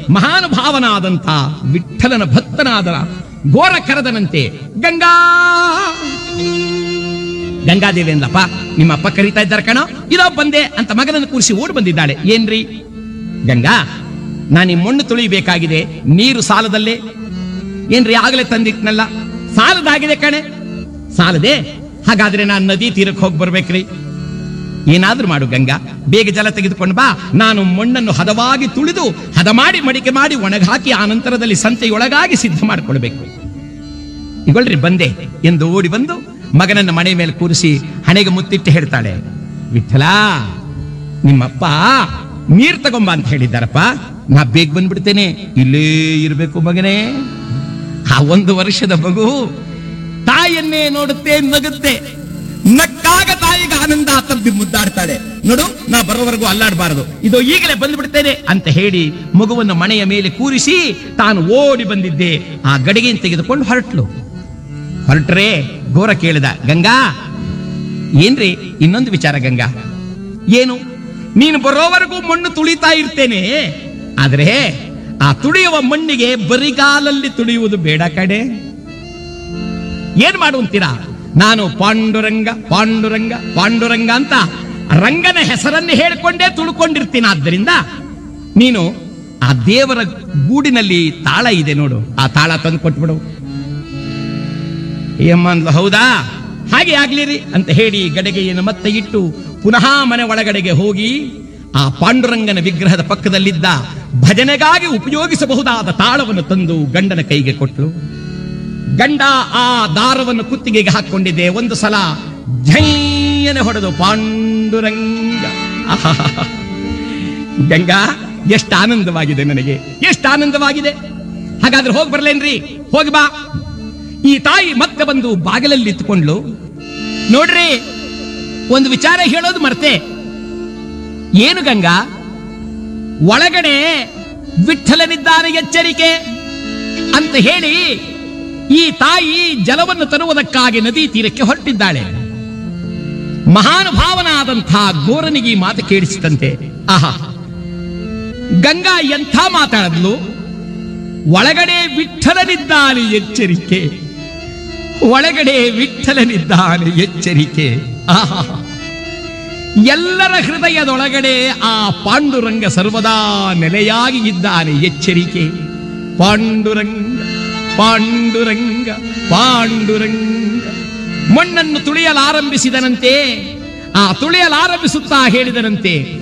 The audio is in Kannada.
ಮಹಾನುಭಾವನಾದಂಥ ವಿಠಲನ ಭಕ್ತನಾದ ಘೋರ ಕರೆದನಂತೆ ಗಂಗಾ ಗಂಗಾದೇವಿ ಅಂದಪ್ಪ ನಿಮ್ಮ ಅಪ್ಪ ಕರೀತಾ ಇದ್ದಾರೆ ಕಣೋ ಇದೋ ಬಂದೆ ಅಂತ ಮಗನನ್ನು ಕೂರಿಸಿ ಓಡಿ ಬಂದಿದ್ದಾಳೆ ಏನ್ರಿ ಗಂಗಾ ನಾನು ಈ ಮಣ್ಣು ತುಳಿಬೇಕಾಗಿದೆ ನೀರು ಸಾಲದಲ್ಲೇ ಏನ್ರಿ ಆಗಲೇ ತಂದಿಟ್ನಲ್ಲ ಸಾಲದಾಗಿದೆ ಕಣೆ ಸಾಲದೆ ಹಾಗಾದ್ರೆ ನಾನು ನದಿ ತೀರಕ್ಕೆ ಹೋಗಿ ಬರ್ಬೇಕ್ರಿ ಏನಾದ್ರೂ ಮಾಡು ಗಂಗಾ ಬೇಗ ಜಲ ತೆಗೆದುಕೊಂಡು ಬಾ ನಾನು ಮಣ್ಣನ್ನು ಹದವಾಗಿ ತುಳಿದು ಹದ ಮಾಡಿ ಮಡಿಕೆ ಮಾಡಿ ಒಣಗಾಕಿ ಆ ನಂತರದಲ್ಲಿ ಸಂತೆಯೊಳಗಾಗಿ ಸಿದ್ಧ ಮಾಡಿಕೊಳ್ಬೇಕು ಇಗೊಳ್ರಿ ಬಂದೆ ಎಂದು ಓಡಿ ಬಂದು ಮಗನನ್ನ ಮನೆ ಮೇಲೆ ಕೂರಿಸಿ ಹಣೆಗೆ ಮುತ್ತಿಟ್ಟು ಹೇಳ್ತಾಳೆ ವಿಠಲ ನಿಮ್ಮಪ್ಪ ನೀರ್ ತಗೊಂಬ ಅಂತ ಹೇಳಿದ್ದಾರಪ್ಪ ನಾ ಬೇಗ ಬಂದ್ಬಿಡ್ತೇನೆ ಇಲ್ಲೇ ಇರ್ಬೇಕು ಮಗನೇ ಆ ಒಂದು ವರ್ಷದ ಮಗು ತಾಯಿಯನ್ನೇ ನೋಡುತ್ತೆ ನಗುತ್ತೆ ನಕ್ಕಾಗ ತಾಯಿಗೆ ಆನಂದ ತಬ್ಬಿ ಮುದ್ದಾಡ್ತಾಳೆ ನೋಡು ನಾ ಬರೋವರೆಗೂ ಅಲ್ಲಾಡಬಾರದು ಇದು ಈಗಲೇ ಬಂದ್ಬಿಡ್ತೇನೆ ಅಂತ ಹೇಳಿ ಮಗುವನ್ನು ಮನೆಯ ಮೇಲೆ ಕೂರಿಸಿ ತಾನು ಓಡಿ ಬಂದಿದ್ದೆ ಆ ಗಡಿಗೆಯನ್ನು ತೆಗೆದುಕೊಂಡು ಹೊರಟ್ಲು ಹೊರಟ್ರೆ ಘೋರ ಕೇಳಿದ ಗಂಗಾ ಏನ್ರಿ ಇನ್ನೊಂದು ವಿಚಾರ ಗಂಗಾ ಏನು ನೀನು ಬರೋವರೆಗೂ ಮಣ್ಣು ತುಳಿತಾ ಇರ್ತೇನೆ ಆದ್ರೆ ಆ ತುಳಿಯುವ ಮಣ್ಣಿಗೆ ಬರಿಗಾಲಲ್ಲಿ ತುಳಿಯುವುದು ಬೇಡ ಕಡೆ ಏನ್ ಮಾಡುವಂತೀರಾ ನಾನು ಪಾಂಡುರಂಗ ಪಾಂಡುರಂಗ ಪಾಂಡುರಂಗ ಅಂತ ರಂಗನ ಹೆಸರನ್ನು ಹೇಳಿಕೊಂಡೇ ತುಳ್ಕೊಂಡಿರ್ತೀನಿ ಆದ್ದರಿಂದ ನೀನು ಆ ದೇವರ ಗೂಡಿನಲ್ಲಿ ತಾಳ ಇದೆ ನೋಡು ಆ ತಾಳ ತಂದು ಕೊಟ್ಬಿಡು ಏಮ್ಮ ಅಂದ್ಲು ಹೌದಾ ಹಾಗೆ ಆಗ್ಲಿರಿ ಅಂತ ಹೇಳಿ ಗಡಿಗೆಯನ್ನು ಮತ್ತೆ ಇಟ್ಟು ಪುನಃ ಮನೆ ಒಳಗಡೆಗೆ ಹೋಗಿ ಆ ಪಾಂಡುರಂಗನ ವಿಗ್ರಹದ ಪಕ್ಕದಲ್ಲಿದ್ದ ಭಜನೆಗಾಗಿ ಉಪಯೋಗಿಸಬಹುದಾದ ತಾಳವನ್ನು ತಂದು ಗಂಡನ ಕೈಗೆ ಕೊಟ್ಟಳು ಗಂಡ ಆ ದಾರವನ್ನು ಕುತ್ತಿಗೆಗೆ ಹಾಕೊಂಡಿದ್ದೆ ಒಂದು ಸಲ ಝೈಯನೆ ಹೊಡೆದು ಪಾಂಡುರಂಗ ಆಹಾಹಾಹಾ. ಗಂಗಾ ಎಷ್ಟು ಆನಂದವಾಗಿದೆ ನನಗೆ ಎಷ್ಟು ಆನಂದವಾಗಿದೆ ಹಾಗಾದ್ರೆ ಹೋಗಿ ಬರ್ಲೇನ್ರಿ ಹೋಗಿ ಬಾ ಈ ತಾಯಿ ಮತ್ತೆ ಬಂದು ಬಾಗಿಲಲ್ಲಿ ಇತ್ತುಕೊಂಡ್ಲು ನೋಡ್ರಿ ಒಂದು ವಿಚಾರ ಹೇಳೋದು ಮರ್ತೆ ಏನು ಗಂಗಾ ಒಳಗಡೆ ವಿಠಲನಿದ್ದಾನೆ ಎಚ್ಚರಿಕೆ ಅಂತ ಹೇಳಿ ಈ ತಾಯಿ ಜಲವನ್ನು ತರುವುದಕ್ಕಾಗಿ ನದಿ ತೀರಕ್ಕೆ ಹೊರಟಿದ್ದಾಳೆ ಮಹಾನುಭಾವನಾದಂಥ ಗೋರನಿಗೆ ಈ ಮಾತು ಕೇಳಿಸಿತಂತೆ ಆಹಾ ಗಂಗಾ ಎಂಥ ಮಾತಾಡದ್ಲು ಒಳಗಡೆ ವಿಠಲನಿದ್ದಾನೆ ಎಚ್ಚರಿಕೆ ಒಳಗಡೆ ವಿಠಲನಿದ್ದಾನೆ ಎಚ್ಚರಿಕೆ ಆಹಾ ಎಲ್ಲರ ಹೃದಯದೊಳಗಡೆ ಆ ಪಾಂಡುರಂಗ ಸರ್ವದಾ ನೆಲೆಯಾಗಿ ಇದ್ದಾನೆ ಎಚ್ಚರಿಕೆ ಪಾಂಡುರಂಗ ಪಾಂಡುರಂಗ ಪಾಂಡುರಂಗ ಮಣ್ಣನ್ನು ತುಳಿಯಲಾರಂಭಿಸಿದನಂತೆ ಆ ತುಳಿಯಲಾರಂಭಿಸುತ್ತಾ ಹೇಳಿದನಂತೆ